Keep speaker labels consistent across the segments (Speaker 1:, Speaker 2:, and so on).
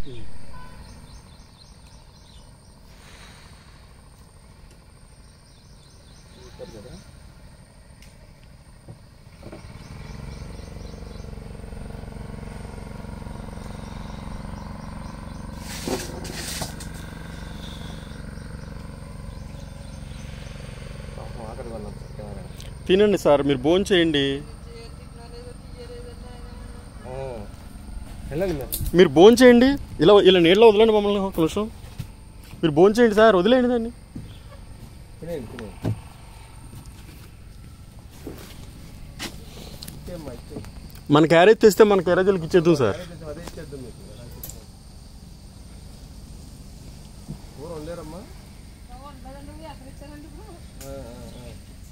Speaker 1: చూస్తారు కదా పాపం ఆకలి వల్ల కెమెరా
Speaker 2: తినండి సార్ మీరు భోజనం చేయండి
Speaker 1: వెళ్ళండి మీరు
Speaker 2: మీరు భోజనం చేయండి ఇలా ఇలా నీళ్ళలో వదిలేండి మమ్మల్ని ఒక నిమిషం మీరు భోజనం చేయండి సార్ వదిలేయండి దాన్ని
Speaker 1: తినేయండి తినేయండి ఇచ్చేమ్మా ఇచ్చే
Speaker 2: మన క్యారేజ్ తెస్తే మన క్యారేజీలకు ఇచ్చేద్దాం సార్
Speaker 1: అదే ఇచ్చేద్దాం మీకు కూర వండారమ్మా ఆ, ఆ, ఆ.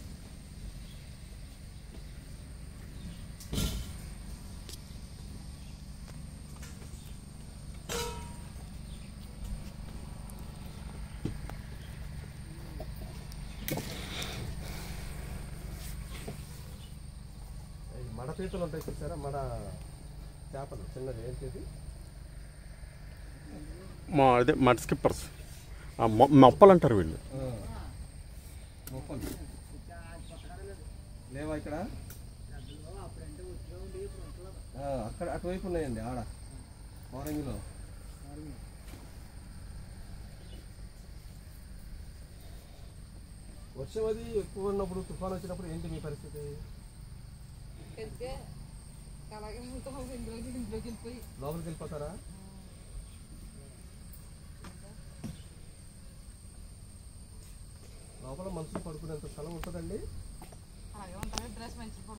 Speaker 1: ఈ మడ పీతలు ఉంటాయి చూసారా మడ చేపలు చిన్నది ఏంటిది
Speaker 2: మా అదే మడ్ స్కిప్పర్స్ ఆ మొ- మొప్పలు అంటారు వీళ్ళు
Speaker 1: మొక్కలు లేవా ఇక్కడ ఆ, అక్కడ అటువైపు ఉన్నాయండి ఆడ మోరంగిలో వర్షం అది ఎక్కువ ఉన్నప్పుడు తుఫాన్ వచ్చినప్పుడు ఏంటి మీ పరిస్థితి
Speaker 3: వెళ్తే అలాగే ఉంటాం ఇంట్లోకి ఇంట్లోకి వెళ్ళిపోయి
Speaker 1: లోపలికి వెళ్ళిపోతారా లోపల మనుషులు పడుకునేంత స్థలం ఉంటుందండి
Speaker 3: అలాగే ఉంటాం డ్రెస్ మంచి